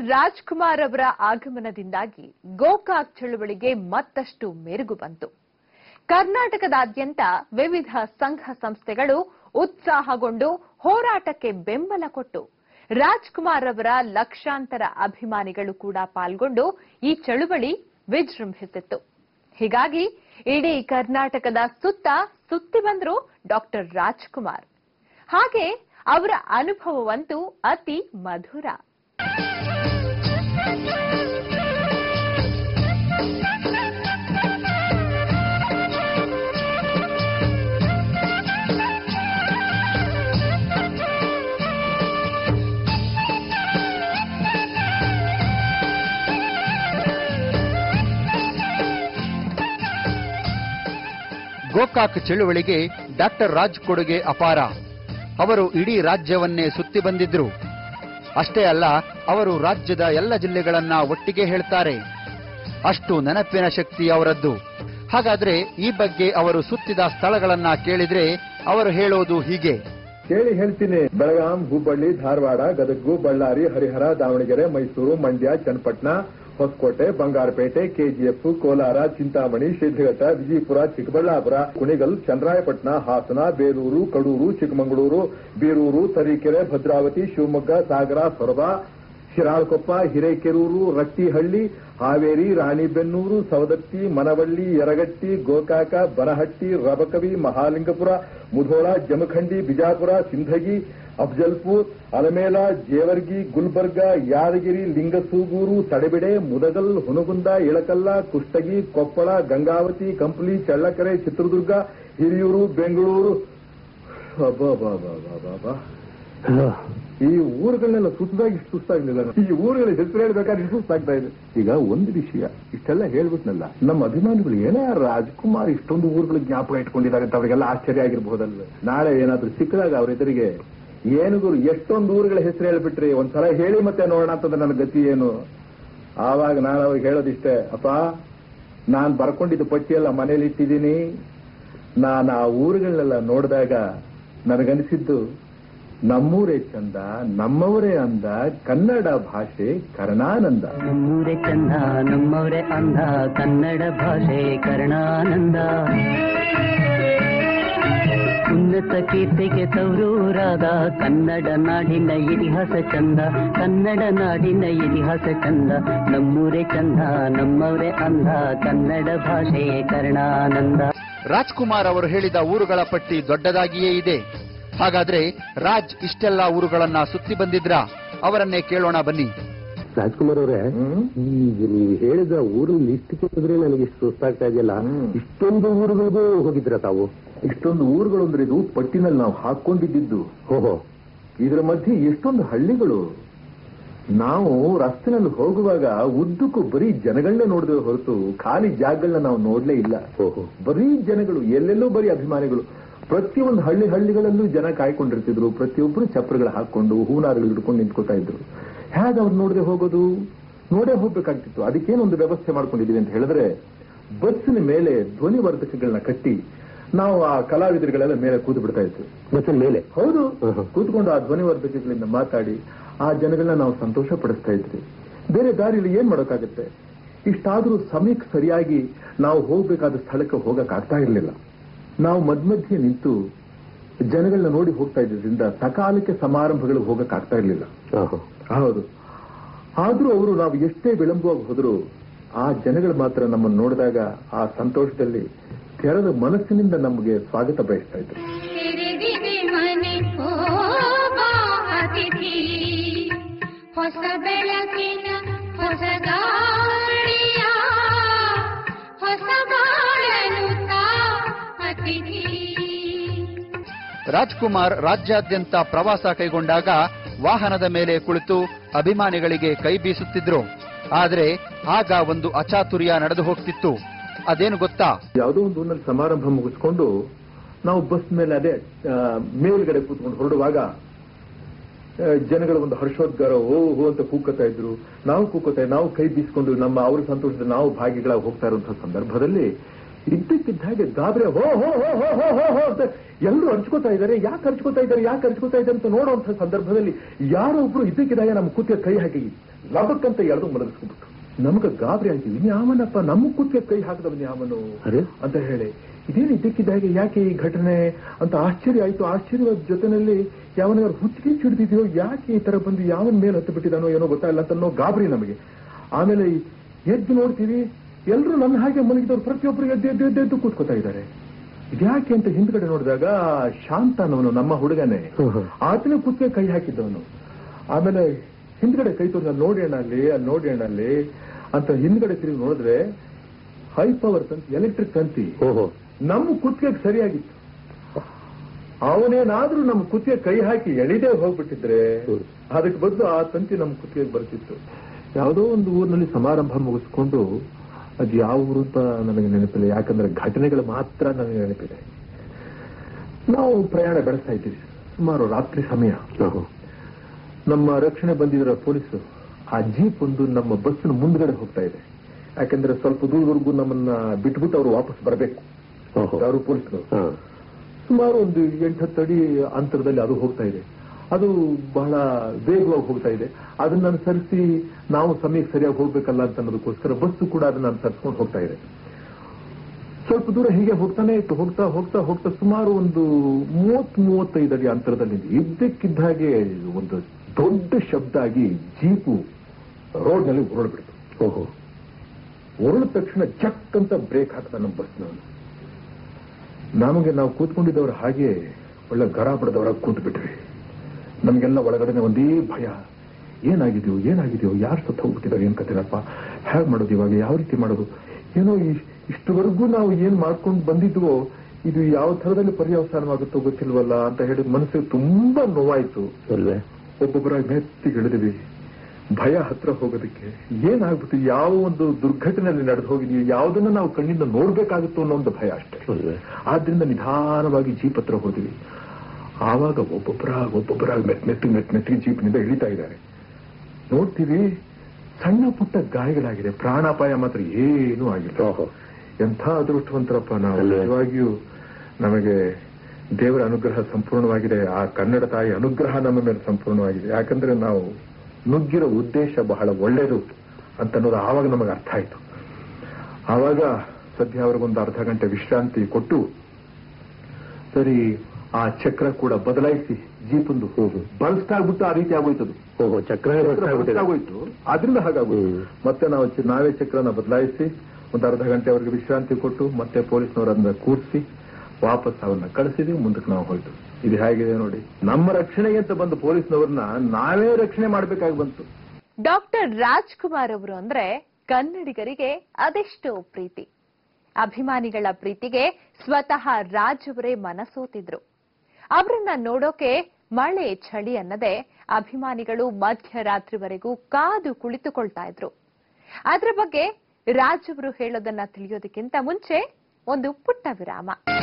ರಾಜ್ಕುಮಾರ್ ಅವರ ಆಗಮನದಿಂದಾಗಿ ಗೋಕಾಕ್ ಚಳುವಳಿಗೆ ಮತ್ತಷ್ಟು ಮೆರುಗು ಬಂತು ಕರ್ನಾಟಕದಾದ್ಯಂತ ವಿವಿಧ ಸಂಘ ಸಂಸ್ಥೆಗಳು ಉತ್ಸಾಹಗೊಂಡು ಹೋರಾಟಕ್ಕೆ ಬೆಂಬಲ ಕೊಟ್ಟು ರಾಜ್ಕುಮಾರ್ ಅವರ ಲಕ್ಷಾಂತರ ಅಭಿಮಾನಿಗಳು ಕೂಡ ಪಾಲ್ಗೊಂಡು ಈ ಚಳುವಳಿ ವಿಜೃಂಭಿಸಿತ್ತು ಹೀಗಾಗಿ ಇಡೀ ಕರ್ನಾಟಕದ ಸುತ್ತ ಸುತ್ತಿ ಬಂದ್ರು ಡಾಕ್ಟರ್ ರಾಜ್ಕುಮಾರ್ ಹಾಗೆ ಅವರ ಅನುಭವವಂತೂ ಅತಿ ಮಧುರ ಗೋಕಾಕ್ ಚಳುವಳಿಗೆ ಡಾಕ್ಟರ್ ರಾಜ್ ಕೊಡುಗೆ ಅಪಾರ ಅವರು ಇಡೀ ರಾಜ್ಯವನ್ನೇ ಸುತ್ತಿ ಬಂದಿದ್ರು ಅಷ್ಟೇ ಅಲ್ಲ ಅವರು ರಾಜ್ಯದ ಎಲ್ಲ ಜಿಲ್ಲೆಗಳನ್ನ ಒಟ್ಟಿಗೆ ಹೇಳ್ತಾರೆ ಅಷ್ಟು ನೆನಪಿನ ಶಕ್ತಿ ಅವರದ್ದು ಹಾಗಾದ್ರೆ ಈ ಬಗ್ಗೆ ಅವರು ಸುತ್ತಿದ ಸ್ಥಳಗಳನ್ನ ಕೇಳಿದ್ರೆ ಅವರು ಹೇಳೋದು ಹೀಗೆ ಕೇಳಿ ಹೇಳ್ತೀನಿ ಬೆಳಗಾಂ ಹುಬ್ಬಳ್ಳಿ ಧಾರವಾಡ ಗದಗು ಬಳ್ಳಾರಿ ಹರಿಹರ ದಾವಣಗೆರೆ ಮೈಸೂರು ಮಂಡ್ಯ ಚನ್ನಪಟ್ಟಣ ಹೊಸಕೋಟೆ ಬಂಗಾರಪೇಟೆ ಕೆಜಿಎಫ್ ಕೋಲಾರ ಚಿಂತಾಮಣಿ ಶಿಡ್ಲಘಟ್ಟ ವಿಜಯಪುರ ಚಿಕ್ಕಬಳ್ಳಾಪುರ ಕುಣಿಗಲ್ ಚನ್ನರಾಯಪಟ್ಟಣ ಹಾಸನ ಬೇಲೂರು ಕಡೂರು ಚಿಕ್ಕಮಗಳೂರು ಬೀರೂರು ತರೀಕೆರೆ ಭದ್ರಾವತಿ ಶಿವಮೊಗ್ಗ ಸಾಗರ ಸೊರಬ ಶಿರಾಳಕೊಪ್ಪ ಹಿರೇಕೆರೂರು ರಟ್ಟಿಹಳ್ಳಿ ಹಾವೇರಿ ರಾಣಿಬೆನ್ನೂರು ಸವದತ್ತಿ ಮನವಳ್ಳಿ ಯರಗಟ್ಟಿ ಗೋಕಾಕ ಬನಹಟ್ಟಿ ರಬಕವಿ ಮಹಾಲಿಂಗಪುರ ಮುಧೋಳ ಜಮಖಂಡಿ ಬಿಜಾಪುರ ಸಿಂಧಗಿ ಅಫಜಲ್ಪುರ್ ಅಲಮೇಲ ಜೇವರ್ಗಿ ಗುಲ್ಬರ್ಗ ಯಾದಗಿರಿ ಲಿಂಗಸೂಗೂರು ತಡೆಬಿಡೆ ಮುದಗಲ್ ಹುನಗುಂದ ಇಳಕಲ್ಲ ಕುಷ್ಟಗಿ ಕೊಪ್ಪಳ ಗಂಗಾವತಿ ಕಂಪ್ಲಿ ಚಳ್ಳಕೆರೆ ಚಿತ್ರದುರ್ಗ ಹಿರಿಯೂರು ಬೆಂಗಳೂರು ಅಬ್ಬಬ್ಬಬ್ಬಬ್ಬಬ್ಬ. ಈ ಊರುಗಳನ್ನೆಲ್ಲ ಸುತ್ತದಾಗಿ ಇಷ್ಟು ಸುಸ್ತಾಗ್ಲಿಲ್ಲ ನಾನು. ಈ ಊರುಗಳ ಹೆಸರು ಹೇಳ್ಬೇಕಾದ್ರೆ ಇಷ್ಟು ಸುಸ್ತಾಗ್ತಾ ಇದೆ ಈಗ ಒಂದು ವಿಷಯ ಇಷ್ಟೆಲ್ಲ ಹೇಳ್ಬಿಟ್ನಲ್ಲ ನಮ್ಮ ಅಭಿಮಾನಿಗಳು ಏನೇ ರಾಜ್ಕುಮಾರ್ ಇಷ್ಟೊಂದು ಊರುಗಳ ಜ್ಞಾಪಕ ಇಟ್ಕೊಂಡಿದ್ದಾರೆ ಅಂತ ಅವರಿಗೆಲ್ಲ ಆಶ್ಚರ್ಯ ಆಗಿರ್ಬಹುದಲ್ವೇ ನಾಳೆ ಏನಾದ್ರೂ ಸಿಕ್ಕಿದಾಗ ಅವ್ರ ಎದುರಿಗೆ ಏನು ಗುರು ಎಷ್ಟೊಂದು ಊರುಗಳ ಹೆಸರು ಹೇಳ್ಬಿಟ್ರಿ ಒಂದ್ಸಲ ಹೇಳಿ ಮತ್ತೆ ನೋಡೋಣ ಅಂತಂದ್ರೆ ನನ್ನ ಗತಿ ಏನು ಆವಾಗ ನಾನು ಅವ್ರಿಗೆ ಹೇಳೋದಿಷ್ಟೇ ಅಪ್ಪ ನಾನ್ ಬರ್ಕೊಂಡಿದ್ದು ಪಟ್ಟಿಯೆಲ್ಲ ಮನೇಲಿ ಇಟ್ಟಿದ್ದೀನಿ ನಾನು ಆ ಊರುಗಳನ್ನೆಲ್ಲ ನೋಡಿದಾಗ ನನಗನಿಸಿದ್ದು ನಮ್ಮೂರೇ ಚಂದ ನಮ್ಮವರೇ ಅಂದ ಕನ್ನಡ ಭಾಷೆ ಕರ್ಣಾನಂದ ನಮ್ಮೂರೇ ಚಂದ ನಮ್ಮವರೇ ಅಂದ ಕನ್ನಡ ಭಾಷೆ ಕರ್ಣಾನಂದ ಉನ್ನತ ಕೀರ್ತಿಗೆ ತವರೂರಾದ ಕನ್ನಡ ನಾಡಿನ ಇತಿಹಾಸ ಚಂದ ಕನ್ನಡ ನಾಡಿನ ಇತಿಹಾಸ ಚಂದ ನಮ್ಮೂರೇ ಚಂದ ನಮ್ಮವರೇ ಅಂದ ಕನ್ನಡ ಭಾಷೆ ಕರ್ಣಾನಂದ ರಾಜ್ಕುಮಾರ್ ಅವರು ಹೇಳಿದ ಊರುಗಳ ಪಟ್ಟಿ ದೊಡ್ಡದಾಗಿಯೇ ಇದೆ ಹಾಗಾದ್ರೆ ರಾಜ್ ಇಷ್ಟೆಲ್ಲ ಊರುಗಳನ್ನ ಸುತ್ತಿ ಬಂದಿದ್ರಾ ಅವರನ್ನೇ ಕೇಳೋಣ ಬನ್ನಿ ರಾಜ್ಕುಮಾರ್ ಅವರೇ ಹ್ಮ್? ಈಗ ನೀವು ಹೇಳಿದ ಊರು ಲಿಸ್ಟ್ ಕೇಳಿದ್ರೆ ನನಗೆ ಇಷ್ಟು ಸುಸ್ತಾಗ್ತಾ ಇದೆಯಲ್ಲ ಹ್ಮ್. ಇಷ್ಟೊಂದು ಊರುಗಳಿಗೂ ಹೋಗಿದ್ರ ತಾವು ಇಷ್ಟೊಂದು ಊರುಗಳು ಅಂದ್ರೆ ಇದು ಪಟ್ಟಿನಲ್ಲಿ ನಾವು ಹಾಕೊಂಡಿದ್ದು ಓಹೋ ಇದರ ಮಧ್ಯೆ ಎಷ್ಟೊಂದು ಹಳ್ಳಿಗಳು ನಾವು ರಸ್ತೆನಲ್ಲಿ ಹೋಗುವಾಗ ಉದ್ದಕ್ಕೂ ಬರೀ ಜನಗಳನ್ನೇ ನೋಡಿದ್ರೆ ಹೊರತು ಖಾಲಿ ಜಾಗಗಳನ್ನ ನಾವು ನೋಡ್ಲೇ ಇಲ್ಲ ಓಹೋ ಬರೀ ಜನಗಳು ಎಲ್ಲೆಲ್ಲೂ ಬರೀ ಅಭಿಮಾನಿಗಳು ಪ್ರತಿಯೊಂದು ಹಳ್ಳಿ ಹಳ್ಳಿಗಳಲ್ಲೂ ಜನ ಕಾಯ್ಕೊಂಡಿರ್ತಿದ್ರು ಪ್ರತಿಯೊಬ್ಬರು ಚಪ್ಪರಗಳು ಹಾಕೊಂಡು ಹೂನಾರಗಳು ಹಿಡ್ಕೊಂಡು ನಿಂತ್ಕೊತಾ ಇದ್ರು ಹೇಗೆ ಅವ್ರು ನೋಡದೆ ಹೋಗೋದು ನೋಡೇ ಹೋಗ್ಬೇಕಾಗ್ತಿತ್ತು ಅದಕ್ಕೇನೊಂದು ವ್ಯವಸ್ಥೆ ಮಾಡ್ಕೊಂಡಿದೀವಿ ಅಂತ ಹೇಳಿದ್ರೆ ಬಸ್ಸಿನ ಮೇಲೆ ಧ್ವನಿವರ್ಧಕಗಳನ್ನ ಕಟ್ಟಿ ನಾವು ಆ ಕಲಾವಿದರುಗಳೆಲ್ಲ ಮೇಲೆ ಕೂತು ಬಿಡ್ತಾ ಇದ್ವಿ ಬಸ್ಸಿನ ಮೇಲೆ ಹೌದು ಹ್ಮ್. ಕೂತ್ಕೊಂಡು ಆ ಧ್ವನಿವರ್ಧಕಗಳಿಂದ ಮಾತಾಡಿ ಆ ಜನಗಳನ್ನ ನಾವು ಸಂತೋಷ ಪಡಿಸ್ತಾ ಇದ್ವಿ ಬೇರೆ ದಾರಿಯಲ್ಲಿ ಏನ್ ಮಾಡೋಕ್ಕಾಗತ್ತೆ ಇಷ್ಟಾದ್ರೂ ಸಮಯಕ್ಕೆ ಸರಿಯಾಗಿ ನಾವು ಹೋಗ್ಬೇಕಾದ ಸ್ಥಳಕ್ಕೆ ಹೋಗಕ್ ಆಗ್ತಾ ಇರಲಿಲ್ಲ ನಾವು ಮಧ್ಯ ನಿಂತು ಜನಗಳನ್ನ ನೋಡಿ ಹೋಗ್ತಾ ಇದ್ರಿಂದ ಸಕಾಲಕ್ಕೆ ಸಮಾರಂಭಗಳಿಗೆ ಹೋಗಕ್ ಆಗ್ತಾ ಇರಲಿಲ್ಲ ಆಹಾ. ಹೌದು ಆದ್ರೂ ಅವರು ನಾವು ಎಷ್ಟೇ ವಿಳಂಬವಾಗಿ ಹೋದ್ರು ಆ ಜನಗಳು ಮಾತ್ರ ನಮ್ಮನ್ನು ನೋಡಿದಾಗ ಆ ಸಂತೋಷದಲ್ಲಿ ತೆರೆದ ಮನಸ್ಸಿನಿಂದ ನಮಗೆ ಸ್ವಾಗತ ಬಯಸ್ತಾ ಇದ್ರು ತೆರೆದಿದೆ ಮನೆ ಹೋಗೋ ಅತಿಥಿ ಹೊಸ ಬೆಳಕಿನ ಹೊಸ ಗಾಳಿಯ ಹೊಸ ಬಾಳನು ತಾ ಅತಿಥಿ ರಾಜ್ಕುಮಾರ್ ರಾಜ್ಯಾದ್ಯಂತ ಪ್ರವಾಸ ಕೈಗೊಂಡಾಗ ವಾಹನದ ಮೇಲೆ ಕುಳಿತು ಅಭಿಮಾನಿಗಳಿಗೆ ಕೈ ಬೀಸುತ್ತಿದ್ರು ಆದ್ರೆ ಆಗ ಒಂದು ಅಚಾತುರ್ಯ ನಡೆದು ಹೋಗ್ತಿತ್ತು ಅದೇನು ಗೊತ್ತಾ ಯಾವುದೋ ಒಂದು ಊರಿನಲ್ಲಿ ಸಮಾರಂಭ ಮುಗಿಸ್ಕೊಂಡು ನಾವು ಬಸ್ ಮೇಲೆ ಅದೇ ಆ, ಮೇಲ್ಗಡೆ ಕೂತ್ಕೊಂಡು ಹೊರಡುವಾಗ ಆ, ಜನಗಳ ಒಂದು ಹರ್ಷೋದ್ಗಾರ ಓ ಹೋ ಅಂತ ಕೂಕೋತಾ ಇದ್ರು ನಾವು ಕೂಕೋತಾ ನಾವು ಕೈ ಬೀಸ್ಕೊಂಡು ನಮ್ಮ ಅವ್ರ ಸಂತೋಷದ ನಾವು ಭಾಗಿಗಳಾಗಿ ಹೋಗ್ತಾ ಇರುವಂತಹ ಸಂದರ್ಭದಲ್ಲಿ ಇದ್ದಕ್ಕಿದ್ದ ಹಾಗೆ ಗಾಬರಿ ಹೋ ಹೋ ಹೋ ಹೋ ಹೋ ಹೋ ಹೋ ಅಂತ ಎಲ್ಲರೂ ಹರ್ಚ್ಕೋತಾ ಇದ್ದಾರೆ ಯಾಕೆ ಹರ್ಚ್ಕೋತಾ ಇದ್ದಾರೆ ಯಾಕೆ ಹರ್ಚ್ಕೋತಾ ಇದ್ದಾರೆ ಅಂತ ನೋಡುವಂತ ಸಂದರ್ಭದಲ್ಲಿ ಯಾರೋ ಒಬ್ರು ಇದ್ದಕ್ಕಿದ್ದಾಗ ನಮ್ಮ ಕುತ್ತಿಗೆ ಕೈ ಹಾಕಿ ಲಬಕ್ಕಂತ ಎಳೆದು ಮಲಗಿಸ್ಕೊಂಡ್ಬಿಟ್ಟು ನಮ್ಗೆ ಗಾಬರಿ ಆಗ್ತೀವಿ ಯಾವನಪ್ಪ ನಮ್ಮ ಕುತ್ತಿಗೆ ಕೈ ಹಾಕಿದವನು ಯಾವನು ಅರೆ? ಅಂತ ಹೇಳಿ ಇದೇನು ಇದ್ದಕ್ಕಿದ್ದ ಹಾಗೆ ಯಾಕೆ ಈ ಘಟನೆ ಅಂತ ಆಶ್ಚರ್ಯ ಆಯ್ತು ಆಶ್ಚರ್ಯದ ಜೊತೆನಲ್ಲಿ ಯಾವನಾದ್ರು ಹುಚ್ಚಿಗೆ ಹಿಡಿದಿದೆಯೋ ಯಾಕೆ ಈ ತರ ಬಂದು ಯಾವನ ಮೇಲೆ ಹತ್ತು ಬಿಟ್ಟಿದಾನೋ ಏನೋ ಗೊತ್ತಾಗಿಲ್ಲ ಅಂತ ಅನ್ನೋ ಗಾಬರಿ ನಮಗೆ ಆಮೇಲೆ ಎದ್ದು ನೋಡ್ತೀವಿ ಎಲ್ಲರೂ ನನ್ನ ಹಾಗೆ ಮಲಗಿದವರು ಪ್ರತಿಯೊಬ್ಬರು ಎದ್ದು ಎದ್ದು ಎದ್ದು ಎದ್ದು ಕೂತ್ಕೋತಾ ಇದ್ದಾರೆ ಇದ್ಯಾಕೆ ಅಂತ ಹಿಂದ್ಗಡೆ ನೋಡಿದಾಗ ಶಾಂತ ಅನ್ನೋನು ನಮ್ಮ ಹುಡುಗನೇ ಹ್ಮ್ ಹ್ಮ್. ಆತನೇ ಕುತ್ತಿಗೆ ಕೈ ಹಾಕಿದ್ದವನು ಆಮೇಲೆ ಹಿಂದ್ಗಡೆ ಕೈ ತೋರಿಸ ಅಲ್ಲಿ ನೋಡಿ ಅಣ್ಣ ಅಲ್ಲಿ ಅಲ್ಲಿ ನೋಡಿ ಅಣ್ಣ ಅಲ್ಲಿ ಅಂತ ಹಿಂದ್ಗಡೆ ತಿರುಗಿ ನೋಡಿದ್ರೆ ಹೈ ಪವರ್ ತಂತಿ ಎಲೆಕ್ಟ್ರಿಕ್ ತಂತಿ ಓಹೋ ನಮ್ಮ ಕುತ್ತಿಗೆ ಸರಿಯಾಗಿತ್ತು ಅವನೇನಾದ್ರೂ ನಮ್ಮ ಕುತ್ತಿಗೆ ಕೈ ಹಾಕಿ ಎಳಿದೇ ಹೋಗ್ಬಿಟ್ಟಿದ್ರೆ ಹ್ಮ್. ಅದಕ್ಕೆ ಬದಲು ಆ ತಂತಿ ನಮ್ಮ ಕುತ್ತಿಗೆ ಬರ್ತಿತ್ತು ಯಾವುದೋ ಒಂದು ಊರಿನಲ್ಲಿ ಸಮಾರಂಭ ಮುಗಿಸ್ಕೊಂಡು ಅದು ಯಾವ ಊರು ಅಂತ ನನಗೆ ನೆನಪಿಲ್ಲ ಯಾಕಂದ್ರೆ ಘಟನೆಗಳು ಮಾತ್ರ ನನಗೆ ನೆನಪಿದೆ ನಾವು ಪ್ರಯಾಣ ಬೆಳೆಸ್ತಾ ಇದ್ದೀವಿ ಸುಮಾರು ರಾತ್ರಿ ಸಮಯ ಓಹೋ ನಮ್ಮ ರಕ್ಷಣೆ ಬಂದಿರೋ ಪೊಲೀಸರು ಆ ಜೀಪ್ ಒಂದು ನಮ್ಮ ಬಸ್ಸಿನ ಮುಂದ್ಗಡೆ ಹೋಗ್ತಾ ಇದೆ ಯಾಕಂದ್ರೆ ಸ್ವಲ್ಪ ದೂರವರೆಗೂ ನಮ್ಮನ್ನ ಬಿಟ್ಬಿಟ್ಟು ಅವರು ವಾಪಸ್ ಬರಬೇಕು ಓಹೋ ಯಾರು ಪೊಲೀಸರು ಹಾ ಸುಮಾರು ಒಂದು ಎಂಟತ್ತು ಅಡಿ ಅಂತರದಲ್ಲಿ ಅದು ಹೋಗ್ತಾ ಇದೆ ಅದು ಬಹಳ ವೇಗವಾಗಿ ಹೋಗ್ತಾ ಇದೆ ಅದನ್ನ ಅನುಸರಿಸಿ ನಾವು ಸಮಯಕ್ಕೆ ಸರಿಯಾಗಿ ಹೋಗ್ಬೇಕಲ್ಲ ಅಂತ ಅನ್ನೋದಕ್ಕೋಸ್ಕರ ಬಸ್ಸು ಕೂಡ ಅದನ್ನ ಅನುಸರಿಸ್ಕೊಂಡು ಹೋಗ್ತಾ ಇದೆ ಸ್ವಲ್ಪ ದೂರ ಹೀಗೆ ಹೋಗ್ತಾನೆ ಇತ್ತು ಹೋಗ್ತಾ ಹೋಗ್ತಾ ಹೋಗ್ತಾ ಸುಮಾರು ಒಂದು ಮೂವತ್ ಮೂವತ್ತೈದು ಅಡಿ ಅಂತರದಲ್ಲಿ ಇದ್ದಕ್ಕಿದ್ದ ಹಾಗೆ ಒಂದು ದೊಡ್ಡ ಶಬ್ದ ಆಗಿ ಜೀಪು ರೋಡ್ನಲ್ಲಿ ಉರುಳ್ಬಿಡ್ತು ಓಹೋ ಉರುಳಿದ ತಕ್ಷಣ ಜಕ್ ಅಂತ ಬ್ರೇಕ್ ಹಾಕ್ದ ನಮ್ಮ ಬಸ್ನವನು ನಮಗೆ ನಾವು ಕೂತ್ಕೊಂಡಿದ್ದವ್ರು ಹಾಗೆ ಒಳ್ಳೆ ಗರ ಬಡದವರಾಗಿ ಕೂತ್ ಬಿಟ್ವಿ ನಮಗೆಲ್ಲ ಒಳಗಡೆ ಒಂದೇ ಭಯ ಏನಾಗಿದೆಯೋ ಏನಾಗಿದೆಯೋ ಯಾರು ಸತ್ತು ಹೋಗ್ಬಿಟ್ಟಿದ್ದಾರೆ ಏನ್ ಕಥೆನಪ್ಪ ಹೇಗೆ ಮಾಡೋದು ಇವಾಗ ಯಾವ ರೀತಿ ಮಾಡೋದು ಏನೋ ಇ- ಇಷ್ಟುವರೆಗೂ ನಾವು ಏನ್ ಮಾಡ್ಕೊಂಡು ಬಂದಿದ್ವೋ ಇದು ಯಾವ ಥರದಲ್ಲಿ ಪರ್ಯವಸಾನವಾಗುತ್ತೋ ಗೊತ್ತಿಲ್ವಲ್ಲ ಅಂತ ಹೇಳಿ ಮನಸ್ಸಿಗೆ ತುಂಬಾ ನೋವಾಯ್ತು ಅಲ್ವೇ ಒಬ್ಬೊಬ್ಬರಾಗಿ ಮೆತ್ತಿಗೆ ಇಳಿದ್ವಿ ಭಯ ಹತ್ರ ಹೋಗೋದಕ್ಕೆ ಏನಾಗ್ಬಿಟ್ಟು ಯಾವ ಒಂದು ದುರ್ಘಟನೆಯಲ್ಲಿ ನಡೆದು ಹೋಗಿದೆಯೋ ಯಾವುದನ್ನ ನಾವು ಕಣ್ಣಿಂದ ನೋಡ್ಬೇಕಾಗುತ್ತೋ ಅನ್ನೋ ಒಂದು ಭಯ ಅಷ್ಟೇ ಅಲ್ವೇ ಆದ್ರಿಂದ ನಿಧಾನವಾಗಿ ಜೀಪ್ ಹತ್ರ ಹೋದ್ವಿ ಆವಾಗ ಒಬ್ಬೊಬ್ಬರಾಗಿ ಒಬ್ಬೊಬ್ಬರಾಗಿ ಮೆತ್ ಮೆತ್ತಿಗೆ ಮೆತ್ ಮೆತ್ತಿಗೆ ಜೀಪ್ನಿಂದ ಇಳಿತಾ ಇದ್ದಾರೆ ನೋಡ್ತೀವಿ ಸಣ್ಣ ಪುಟ್ಟ ಗಾಯಗಳಾಗಿದೆ ಪ್ರಾಣಾಪಾಯ ಮಾತ್ರ ಏನೂ ಆಗಿಲ್ಲ ಓಹೋ ಎಂಥ ಅದೃಷ್ಟವಂತರಪ್ಪ ನಾವು ಅಲ್ವೇ? ನಿಜವಾಗಿಯೂ ನಮಗೆ ದೇವರ ಅನುಗ್ರಹ ಸಂಪೂರ್ಣವಾಗಿದೆ ಆ ಕನ್ನಡ ತಾಯಿ ಅನುಗ್ರಹ ನಮ್ಮ ಮೇಲೆ ಸಂಪೂರ್ಣವಾಗಿದೆ ಯಾಕಂದ್ರೆ ನಾವು ನುಗ್ಗಿರೋ ಉದ್ದೇಶ ಬಹಳ ಒಳ್ಳೇದು ಅಂತ ಅನ್ನೋದು ಆವಾಗ ನಮಗೆ ಅರ್ಥ ಆಯ್ತು ಆವಾಗ ಸದ್ಯ ಅವ್ರಿಗೊಂದು ಅರ್ಧ ಗಂಟೆ ವಿಶ್ರಾಂತಿ ಕೊಟ್ಟು ಸರಿ ಆ ಚಕ್ರ ಕೂಡ ಬದಲಾಯಿಸಿ ಜೀಪಂದು ಹೋಗು ಬಲ್ಸ್ಟಾಗ್ಬಿಟ್ಟು ಆ ರೀತಿ ಆಗೋಯ್ತದು ಓಹೋ ಚಕ್ರ ಆಗೋಯ್ತು ಆದ್ರಿಂದ ಹಾಗಾಗೋಯ್ತು ಹ್ಮ್. ಮತ್ತೆ ನಾವು ಚಿ- ನಾವೇ ಚಕ್ರನ ಬದಲಾಯಿಸಿ ಒಂದು ಅರ್ಧ ಗಂಟೆ ಅವರಿಗೆ ವಿಶ್ರಾಂತಿ ಕೊಟ್ಟು ಮತ್ತೆ ಪೊಲೀಸ್ನವರನ್ನ ಕೂರಿಸಿ ವಾಪಸ್ ಅವನ್ನ ಕಳಿಸಿದ್ವಿ ಮುಂದಕ್ಕೆ ನಾವು ಹೋಯ್ತು ಇದು ಹೇಗಿದೆ ನೋಡಿ ನಮ್ಮ ರಕ್ಷಣೆಗೆ ಅಂತ ಬಂದ ಪೊಲೀಸ್ನವ್ರನ್ನ ನಾವೇ ರಕ್ಷಣೆ ಮಾಡ್ಬೇಕಾಗಿ ಬಂತು ಡಾಕ್ಟರ್ ರಾಜ್ಕುಮಾರ್ ಅವರು ಅಂದ್ರೆ ಕನ್ನಡಿಗರಿಗೆ ಅದೆಷ್ಟೋ ಪ್ರೀತಿ ಅಭಿಮಾನಿಗಳ ಪ್ರೀತಿಗೆ ಸ್ವತಃ ರಾಜ್ ಅವರೇ ಮನಸೋತಿದ್ರು ಅವರನ್ನ ನೋಡೋಕೆ ಮಳೆ ಚಳಿ ಅನ್ನದೆ ಅಭಿಮಾನಿಗಳು ಮಧ್ಯರಾತ್ರಿವರೆಗೂ ಕಾದು ಕುಳಿತುಕೊಳ್ತಾ ಇದ್ರು ಅದರ ಬಗ್ಗೆ ರಾಜ್ ಅವರು ಹೇಳೋದನ್ನ ತಿಳಿಯೋದಕ್ಕಿಂತ ಮುಂಚೆ ಒಂದು ಪುಟ್ಟ ವಿರಾಮ